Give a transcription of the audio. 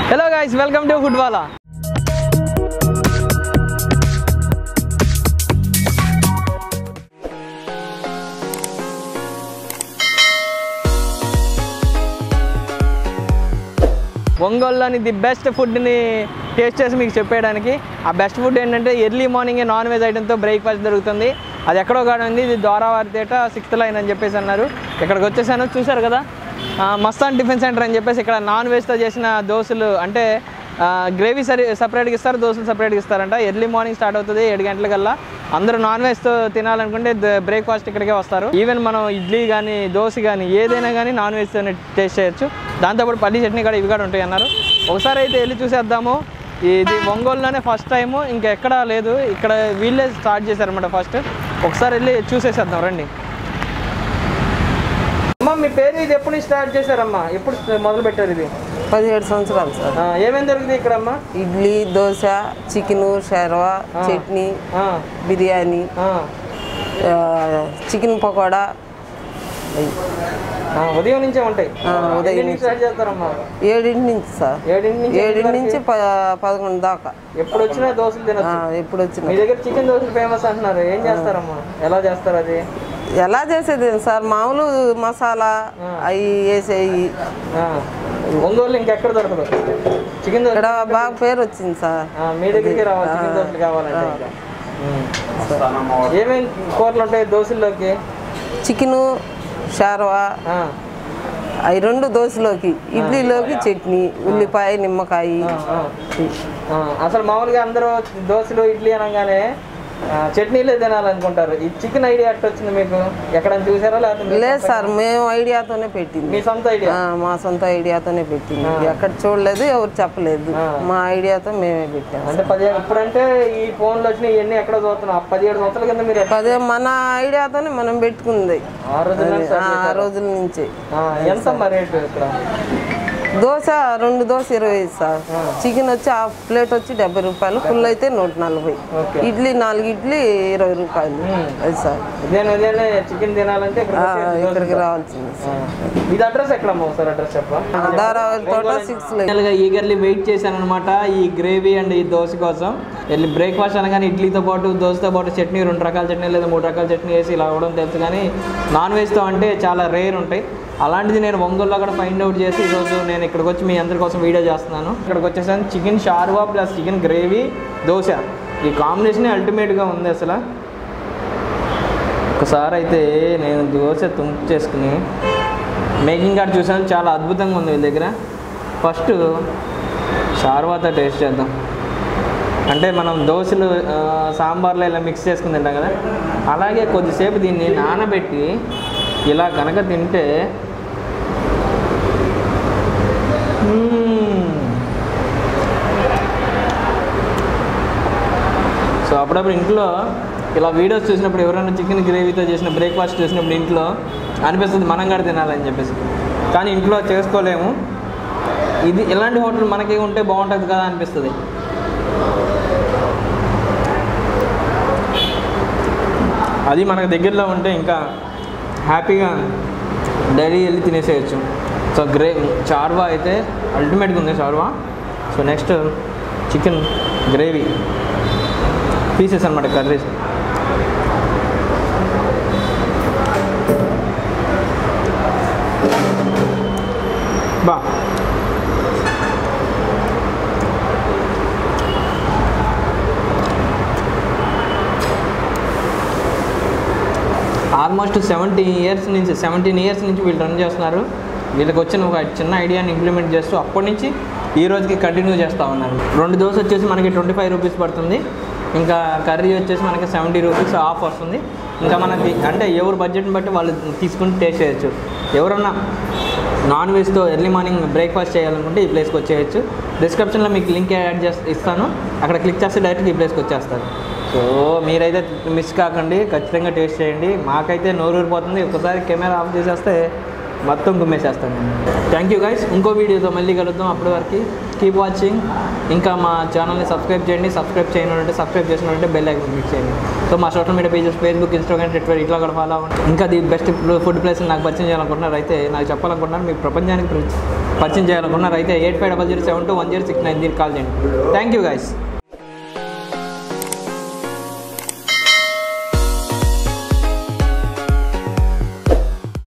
Hello guys welcome to ఫుట్బాలా ఒంగోలులోని the best ఫుడ్ని టేస్ట్ చేసి మీకు చెప్పేయడానికి ఆ బెస్ట్ ఫుడ్ ఏంటంటే ఎర్లీ మార్నింగ్ నాన్ వెజ్ ఐటెంతో బ్రేక్ఫాస్ట్ దొరుకుతుంది అది ఎక్కడో కాడ ఉంది ఇది ద్వారావారి తేట సిక్స్త్ లైన్ అని చెప్పేసి అన్నారు ఇక్కడికి వచ్చేసాను చూశారు కదా ఆ, మస్తాన్ టిఫిన్ సెంటర్ అని చెప్పేసి ఇక్కడ నాన్ వెజ్తో చేసిన దోశలు అంటే గ్రేవీ సరి సపరేట్గా ఇస్తారు దోశలు సపరేట్గా ఇస్తారంట ఎర్లీ మార్నింగ్ స్టార్ట్ అవుతుంది ఏడు గంటలకల్లా అందరూ నాన్ వెజ్తో తినాలనుకుంటే బ్రేక్ఫాస్ట్ ఇక్కడికే వస్తారు ఈవెన్ మనం ఇడ్లీ కానీ దోశ కానీ ఏదైనా కానీ నాన్ వెజ్తోనే టేస్ట్ చేయొచ్చు దాంతోపాటు పల్లి చట్నీ కూడా ఇవి కూడా ఉంటాయి అన్నారు ఒకసారి అయితే వెళ్ళి చూసేద్దాము ఇది ఒంగోలులోనే ఫస్ట్ టైము ఇంకా ఎక్కడా లేదు ఇక్కడ వీళ్ళే స్టార్ట్ చేశారన్నమాట ఫస్ట్ ఒకసారి వెళ్ళి చూసేసేద్దాం రండి అమ్మ మీ పేరు ఇది ఎప్పుడు నుంచి స్టార్ట్ చేశారమ్మా ఎప్పుడు మొదలు పెట్టారు ఇది పదిహేడు సంవత్సరాలు సార్ ఆ, ఏమేం దొరుకుతుంది ఇక్కడ అమ్మా ఇడ్లీ దోశ చికెను షర్వా చట్నీ ఆ, బిర్యానీ ఆ, ఆ, చికెన్ పకోడా ఆ, ఉదయం నుంచే ఉంటాయి ఆ, ఉదయం ఎన్నింటికి నుంచి. స్టార్ట్ చేస్తారమ్మా ఏడింటి నుంచి సార్ ఏడింటి నుంచి ఏడింటి నుంచి ప పదకొండు దాకా ఎప్పుడు వచ్చినా దోశలు ఆ, తినచ్చు ఎప్పుడు మీ వచ్చిన దగ్గర చికెన్ దోశలు ఫేమస్ అంటున్నారు ఏం చేస్తారమ్మా ఎలా చేస్తారు అది ఎలా చేసేది సార్ మామూలు మసాలా అవి వేసేవి ఆ, ఒంగోలు ఇంకెక్కడ దొరకదు చికెన్ దోశ ఇక్కడ బాగా పేరు వచ్చింది సార్ ఆ, మీ దగ్గరికి రావాలి చికెన్ దోశలు కావాలంటే ఇంకా. ఉమ్. ఏమేం కూరలు ఉంటాయి దోశల్లోకి చికెను షార్వా ఆ, అవి రెండు దోశలోకి ఇడ్లీలోకి చట్నీ ఉల్లిపాయ నిమ్మకాయ ఆ, ఆ. అసలు మామూలుగా అందరూ దోశలు ఇడ్లీ అనగానే ఆ, చట్నీలే తినాలనుకుంటారు ఈ చికెన్ ఐడియా ఎట్ట వచ్చింది మీకు ఎక్కడ చూసారా లేకపోతే మీ లేదు సొంత- సార్ మేము ఐడియాతోనే పెట్టింది మీ సొంత ఐడియా ఆ, మా సొంత ఐడియాతోనే పెట్టింది ఎక్కడ చూడలేదు ఎవరు చెప్పలేదు మా ఐడియాతో మేమే పెట్టాము అంటే పదిహేను ఇప్పుడంటే ఈ ఫోన్లు వచ్చినాయి ఇవన్నీ ఎక్కడ చూస్తున్నాం ఆ పదిహేడు సంవత్సరాల కింద మీరు అదే మన ఐడియాతోనే మనం పెట్టుకుంది ఆ రోజు ఆ ఆ రోజుల నుంచి ఎంత మరి రేటు ఇక్కడ దోశ రెండు దోశ ఇరవై ఐదు సార్ చికెన్ వచ్చి హాఫ్ ప్లేట్ వచ్చి డెబ్బై రూపాయలు ఫుల్ అయితే నూట నలభై ఓకే. ఇడ్లీ నాలుగు ఇడ్లీ ఇరవై రూపాయలు అది సార్ ఉదయం ఉదయాన్నే చికెన్ తినాలంటే ఇక్కడ ఆ, ఇక్కడికి రావాల్సింది సార్ ఇది అడ్రస్ ఎక్కడమ్మా ఒకసారి అడ్రస్ చెప్పా ధారావారి తోట సిక్స్ లైన్ ఈగర్లీ వెయిట్ చేశాను అనమాట ఈ గ్రేవీ అండ్ ఈ దోశ కోసం వెళ్ళి బ్రేక్ఫాస్ట్ అనగానే ఇడ్లీతో పాటు దోశతో పాటు చట్నీ రెండు రకాల చట్నీ లేదా మూడు రకాల చట్నీ వేసి ఇలా అవ్వడం తెలుసు కానీ నాన్ వెజ్తో అంటే చాలా రేర్ ఉంటాయి అలాంటిది నేను ఒంగోలులో కూడా ఫైండ్ అవుట్ చేసి ఈరోజు నేను ఇక్కడికి వచ్చి మీ అందరి కోసం వీడియో చేస్తున్నాను ఇక్కడికి వచ్చేసాను చికెన్ షార్వా ప్లస్ చికెన్ గ్రేవీ దోశ ఈ కాంబినేషన్ అల్టిమేట్గా ఉంది అసలు ఒకసారి అయితే నేను దోశ తుంపు చేసుకుని మేకింగ్ కార్డ్ చూసాను చాలా అద్భుతంగా ఉంది వీళ్ళ దగ్గర ఫస్ట్ షార్వాతో టేస్ట్ చేద్దాం అంటే మనం దోశలు ఆ, సాంబార్లో ఇలా మిక్స్ చేసుకుని తింటాం కదా అలాగే కొద్దిసేపు దీన్ని నానబెట్టి ఇలా కనుక తింటే మ్మ్. సో అప్పుడప్పుడు ఇంట్లో ఇలా వీడియోస్ చూసినప్పుడు ఎవరైనా చికెన్ గ్రేవీతో చేసిన బ్రేక్ఫాస్ట్ చూసినప్పుడు ఇంట్లో అనిపిస్తుంది మనం కూడా తినాలని చెప్పేసి కానీ ఇంట్లో చేసుకోలేము ఇది ఇలాంటి హోటల్ మనకి ఉంటే బాగుంటుంది కదా అనిపిస్తుంది అది మనకు దగ్గరలో ఉంటే ఇంకా హ్యాపీగా డైలీ వెళ్ళి తినేసేయచ్చు సో గ్రే చార్వా అయితే అల్టిమేట్గా ఉంది చార్వా so next chicken gravy pieces అనమాట కర్రీస్ బా ఆల్మోస్ట్ సెవెంటీన్ ఇయర్స్ నుంచి సెవెంటీన్ ఇయర్స్ నుంచి వీళ్ళు రన్ చేస్తున్నారు వీళ్ళకి వచ్చిన ఒక చిన్న ఐడియాని ఇంప్లిమెంట్ చేస్తూ అప్పటి నుంచి ఈ రోజుకి కంటిన్యూ చేస్తూ ఉన్నారు రెండు దోశ వచ్చేసి మనకి ట్వంటీ ఫైవ్ రూపీస్ పడుతుంది ఇంకా కర్రీ వచ్చేసి మనకి సెవెంటీ రూపీస్ ఆఫ్ వస్తుంది ఇంకా మనకి అంటే ఎవరు బడ్జెట్ని బట్టి వాళ్ళు తీసుకుని టేస్ట్ చేయొచ్చు ఎవరన్నా నాన్ వెజ్తో ఎర్లీ మార్నింగ్ బ్రేక్ఫాస్ట్ చేయాలనుకుంటే ఈ ప్లేస్కి వచ్చేయచ్చు డిస్క్రిప్షన్లో మీకు లింక్ యాడ్ చేసి ఇస్తాను అక్కడ క్లిక్ చేస్తే డైరెక్ట్ ఈ ప్లేస్కి వచ్చేస్తారు సో మీరైతే మిస్ కాకండి ఖచ్చితంగా టేస్ట్ చేయండి మాకైతే నోరూరిపోతుంది ఒకసారి కెమెరా ఆఫ్ చేసేస్తే మొత్తం గుమ్మేసేస్తాను నేను థ్యాంక్ యూ గైస్ ఇంకో వీడియోతో మళ్ళీ కలుద్దాం అప్పటి వరకు కీప్ వాచింగ్ ఇంకా మా ఛానల్ని సబ్స్క్రైబ్ చేయండి సబ్స్క్రైబ్ చేయనుంటే సబ్స్క్రైబ్ చేసినట్టే బెల్ ఐకాన్ క్లిక్ చేయండి సో మా social media pages Facebook Instagram Twitter ఇట్లా కూడా ఫాలో అవ్వండి ఇంకా ది బెస్ట్ ఫుడ్ ప్లేస్ నాకు పరిచయం చేయాలనుకుంటున్నారు అయితే నాకు చెప్పాలనుకుంటున్నారు మీ ప్రపంచానికి పరిచయం చేయాలనుకున్నారు అయితే eight five double zero seven two one zero six nine దీనికి కాల్ చేయండి థ్యాంక్ యూ గైస్